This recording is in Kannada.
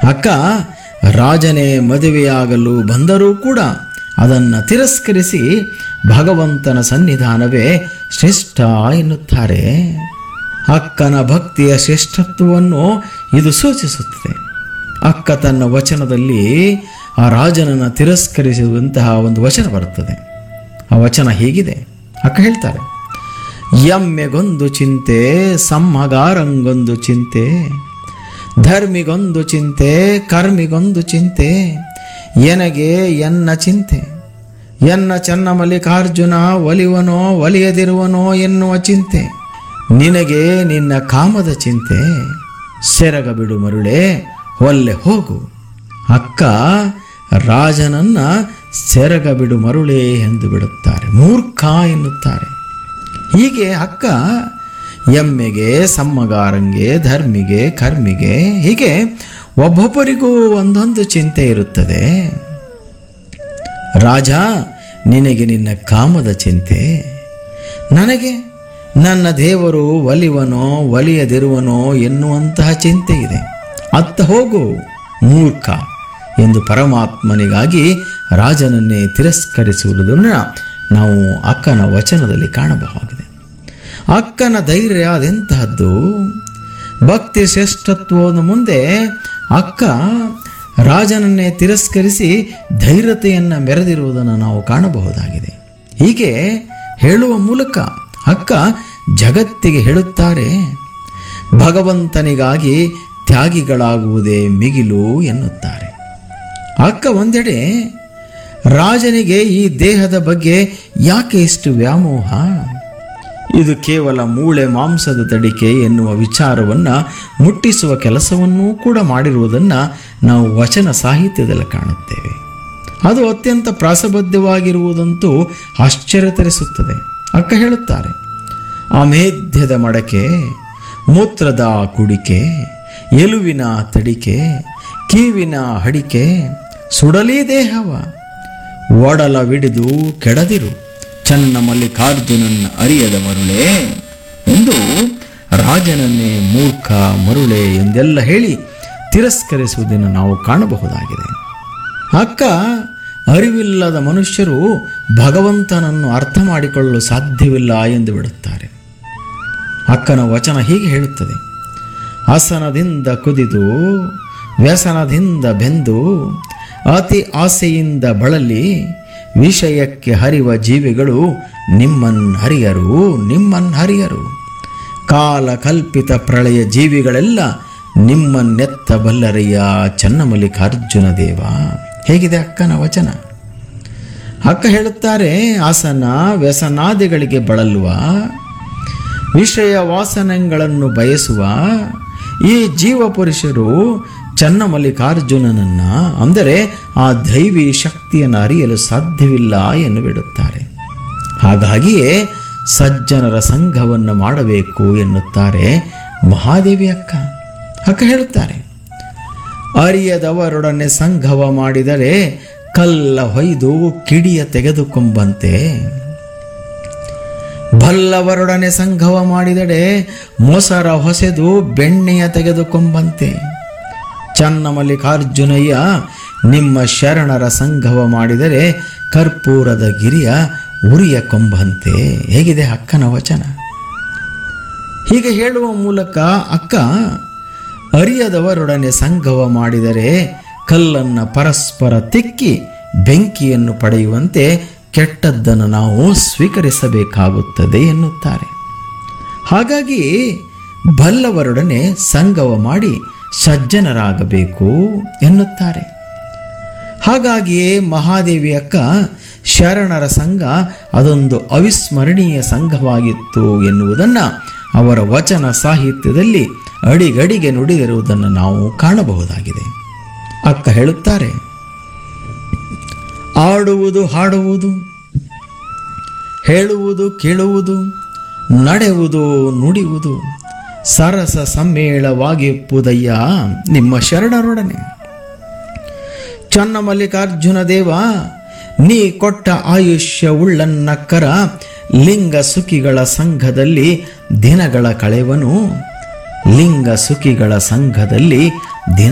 ಅಕ್ಕ ರಾಜನೇ ಮದುವೆಯಾಗಲು ಬಂದರೂ ಕೂಡ ಅದನ್ನು ತಿರಸ್ಕರಿಸಿ ಭಗವಂತನ ಸನ್ನಿಧಾನವೇ ಶ್ರೇಷ್ಠ ಎನ್ನುತ್ತಾರೆ ಅಕ್ಕನ ಭಕ್ತಿಯ ಶ್ರೇಷ್ಠತ್ವವನ್ನು ಇದು ಸೂಚಿಸುತ್ತದೆ ಅಕ್ಕ ತನ್ನ ವಚನದಲ್ಲಿ ಆ ರಾಜನನ್ನು ತಿರಸ್ಕರಿಸುವಂತಹ ಒಂದು ವಚನ ಬರುತ್ತದೆ ಆ ವಚನ ಹೀಗಿದೆ ಅಕ್ಕ ಹೇಳ್ತಾರೆ ಎಮ್ಮೆಗೊಂದು ಚಿಂತೆ ಸಮ್ಮಗಾರಂಗೊಂದು ಚಿಂತೆ ಧರ್ಮಿಗೊಂದು ಚಿಂತೆ ಕರ್ಮಿಗೊಂದು ಚಿಂತೆ ಎನಗೆ ಎನ್ನ ಚಿಂತೆ ಎನ್ನ ಚೆನ್ನ ಮಲ್ಲಿಕಾರ್ಜುನ ಒಲಿವನೋ ಒಲಿಯದಿರುವನೋ ಎನ್ನುವ ಚಿಂತೆ ನಿನಗೆ ನಿನ್ನ ಕಾಮದ ಚಿಂತೆ ಸೆರಗ ಬಿಡು ಮರುಳೆ ಒಲ್ಲೆ ಹೋಗು ಅಕ್ಕ ರಾಜನನ್ನ ಸೆರಗ ಬಿಡು ಮರುಳೆ ಎಂದು ಬಿಡುತ್ತಾರೆ ಮೂರ್ಖ ಎನ್ನುತ್ತಾರೆ ಹೀಗೆ ಅಕ್ಕ ಎಮ್ಮೆಗೆ ಸಮ್ಮಗಾರಂಗೆ ಧರ್ಮಿಗೆ ಕರ್ಮಿಗೆ ಹೀಗೆ ಒಬ್ಬೊಬ್ಬರಿಗೂ ಒಂದೊಂದು ಚಿಂತೆ ಇರುತ್ತದೆ ರಾಜ ನಿನಗೆ ನಿನ್ನ ಕಾಮದ ಚಿಂತೆ ನನಗೆ ನನ್ನ ದೇವರು ಒಲಿವನೋ ಒಲಿಯದಿರುವನೋ ಎನ್ನುವಂತಹ ಚಿಂತೆ ಇದೆ ಅತ್ತ ಹೋಗು ಮೂರ್ಖ ಎಂದು ಪರಮಾತ್ಮನಿಗಾಗಿ ರಾಜನನ್ನೇ ತಿರಸ್ಕರಿಸುವುದನ್ನು ನಾವು ಅಕ್ಕನ ವಚನದಲ್ಲಿ ಕಾಣಬಹುದಾಗಿದೆ ಅಕ್ಕನ ಧೈರ್ಯ ಅದೆಂತಹದ್ದು ಭಕ್ತಿ ಶ್ರೇಷ್ಠತ್ವದ ಮುಂದೆ ಅಕ್ಕ ರಾಜನನ್ನೇ ತಿರಸ್ಕರಿಸಿ ಧೈರ್ಯತೆಯನ್ನು ಮೆರೆದಿರುವುದನ್ನು ನಾವು ಕಾಣಬಹುದಾಗಿದೆ ಹೀಗೆ ಹೇಳುವ ಮೂಲಕ ಅಕ್ಕ ಜಗತ್ತಿಗೆ ಹೇಳುತ್ತಾರೆ ಭಗವಂತನಿಗಾಗಿ ತ್ಯಾಗಿಗಳಾಗುವುದೇ ಮಿಗಿಲು ಎನ್ನುತ್ತಾರೆ ಅಕ್ಕ ಒಂದೆಡೆ ರಾಜನಿಗೆ ಈ ದೇಹದ ಬಗ್ಗೆ ಯಾಕೆ ಇಷ್ಟು ವ್ಯಾಮೋಹ ಇದು ಕೇವಲ ಮೂಳೆ ಮಾಂಸದ ತಡಿಕೆ ಎನ್ನುವ ವಿಚಾರವನ್ನು ಮುಟ್ಟಿಸುವ ಕೆಲಸವನ್ನೂ ಕೂಡ ಮಾಡಿರುವುದನ್ನು ನಾವು ವಚನ ಸಾಹಿತ್ಯದಲ್ಲಿ ಕಾಣುತ್ತೇವೆ ಅದು ಅತ್ಯಂತ ಪ್ರಾಸಬದ್ಧವಾಗಿರುವುದಂತೂ ಆಶ್ಚರ್ಯ ತರಿಸುತ್ತದೆ ಅಕ್ಕ ಹೇಳುತ್ತಾರೆ ಅಮೇಧ್ಯದ ಮಡಕೆ ಮೂತ್ರದ ಕುಡಿಕೆ ಎಲುವಿನ ತಡಿಕೆ ಕೀವಿನ ಹಡಿಕೆ ಸುಡಲಿ ದೇಹವ ಒಡಲವಿಡಿದು ಕೆಡದಿರು ಚನ್ನ ಮಲ್ಲಿಕಾರ್ಜುನನ್ನ ಅರಿಯದ ಮರುಳೆ ಎಂದು ರಾಜನನ್ನೇ ಮೂರ್ಖ ಮರುಳೆ ಎಂದೆಲ್ಲ ಹೇಳಿ ತಿರಸ್ಕರಿಸುವುದನ್ನು ನಾವು ಕಾಣಬಹುದಾಗಿದೆ ಅಕ್ಕ ಅರಿವಿಲ್ಲದ ಮನುಷ್ಯರು ಭಗವಂತನನ್ನು ಅರ್ಥ ಮಾಡಿಕೊಳ್ಳಲು ಸಾಧ್ಯವಿಲ್ಲ ಎಂದು ಬಿಡುತ್ತಾರೆ ಅಕ್ಕನ ವಚನ ಹೀಗೆ ಹೇಳುತ್ತದೆ ಆಸನದಿಂದ ಕುದಿದು ವ್ಯಸನದಿಂದ ಬೆಂದು ಅತಿ ಆಸೆಯಿಂದ ಬಳಲಿ ವಿಷಯಕ್ಕೆ ಹರಿವ ಜೀವಿಗಳು ನಿಮ್ಮನ್ ಹರಿಯರು ನಿಮ್ಮನ್ ಹರಿಯರು ಕಾಲ ಕಲ್ಪಿತ ಪ್ರಳಯ ಜೀವಿಗಳೆಲ್ಲ ನಿಮ್ಮನ್ನೆತ್ತ ಬಲ್ಲರೆಯ ಚನ್ನಮಲ್ಲಿಕಾರ್ಜುನ ದೇವ ಹೇಗಿದೆ ಅಕ್ಕನ ವಚನ ಅಕ್ಕ ಹೇಳುತ್ತಾರೆ ಆಸನ ವ್ಯಸನಾದಿಗಳಿಗೆ ಬಳಲುವ ವಿಷಯ ವಾಸನೆಗಳನ್ನು ಬಯಸುವ ಈ ಜೀವ ಪುರುಷರು ಚನ್ನಮಲ್ಲಿಕಾರ್ಜುನನನ್ನ ಅಂದರೆ ಆ ದೈವಿ ಶಕ್ತಿಯನ್ನು ಅರಿಯಲು ಸಾಧ್ಯವಿಲ್ಲ ಎಂದು ಬಿಡುತ್ತಾರೆ ಹಾಗಾಗಿಯೇ ಸಜ್ಜನರ ಸಂಘವನ್ನು ಮಾಡಬೇಕು ಎನ್ನುತ್ತಾರೆ ಮಹಾದೇವಿ ಅಕ್ಕ ಅಕ್ಕ ಹೇಳುತ್ತಾರೆ ಅರಿಯದವರೊಡನೆ ಸಂಘವ ಮಾಡಿದರೆ ಕಲ್ಲ ಹೊಯ್ದು ಕಿಡಿಯ ತೆಗೆದುಕೊಂಬಂತೆ ಬಲ್ಲವರೊಡನೆ ಸಂಘವ ಮಾಡಿದಡೆ ಮೊಸರ ಹೊಸೆದು ಬೆಣ್ಣೆಯ ತೆಗೆದುಕೊಂಬಂತೆ ಚನ್ನಮಲ್ಲಿಕಾರ್ಜುನಯ್ಯ ನಿಮ್ಮ ಶರಣರ ಸಂಘವ ಮಾಡಿದರೆ ಕರ್ಪೂರದ ಗಿರಿಯ ಉರಿಯ ಕೊಂಬಂತೆ ಹೇಗಿದೆ ಅಕ್ಕನ ವಚನ ಹೀಗೆ ಹೇಳುವ ಮೂಲಕ ಅಕ್ಕ ಅರಿಯದವರೊಡನೆ ಸಂಘವ ಮಾಡಿದರೆ ಕಲ್ಲನ್ನ ಪರಸ್ಪರ ತಿಕ್ಕಿ ಬೆಂಕಿಯನ್ನು ಪಡೆಯುವಂತೆ ಕೆಟ್ಟದ್ದನ್ನು ನಾವು ಸ್ವೀಕರಿಸಬೇಕಾಗುತ್ತದೆ ಎನ್ನುತ್ತಾರೆ ಹಾಗಾಗಿ ಬಲ್ಲವರೊಡನೆ ಸಂಗವ ಮಾಡಿ ಸಜ್ಜನರಾಗಬೇಕು ಎನ್ನುತ್ತಾರೆ ಹಾಗಾಗಿಯೇ ಮಹಾದೇವಿ ಅಕ್ಕ ಶರಣರ ಸಂಘ ಅದೊಂದು ಅವಿಸ್ಮರಣೀಯ ಸಂಘವಾಗಿತ್ತು ಎನ್ನುವುದನ್ನು ಅವರ ವಚನ ಸಾಹಿತ್ಯದಲ್ಲಿ ಅಡಿಗಡಿಗೆ ನುಡಿದಿರುವುದನ್ನು ನಾವು ಕಾಣಬಹುದಾಗಿದೆ ಅಕ್ಕ ಹೇಳುತ್ತಾರೆ ಆಡುವುದು ಹಾಡುವುದು ಹೇಳುವುದು ಕೇಳುವುದು ನಡೆಯುವುದು ನುಡಿಯುವುದು ಸರಸ ಸಮ್ಮೇಳವಾಗಿಪ್ಪುದಯ್ಯ ನಿಮ್ಮ ಶರಣರೊಡನೆ ಚನ್ನಮಲ್ಲಿಕಾರ್ಜುನ ದೇವ ನೀ ಕೊಟ್ಟ ಆಯುಷ್ಯ ಉಳ್ಳನ್ನಕ್ಕರ ಲಿಂಗ ಸುಖಿಗಳ ಸಂಘದಲ್ಲಿ ದಿನಗಳ ಕಳೆವನು ಲಿಂಗ ಸುಖಿಗಳ ಸಂಘದಲ್ಲಿ ದಿನ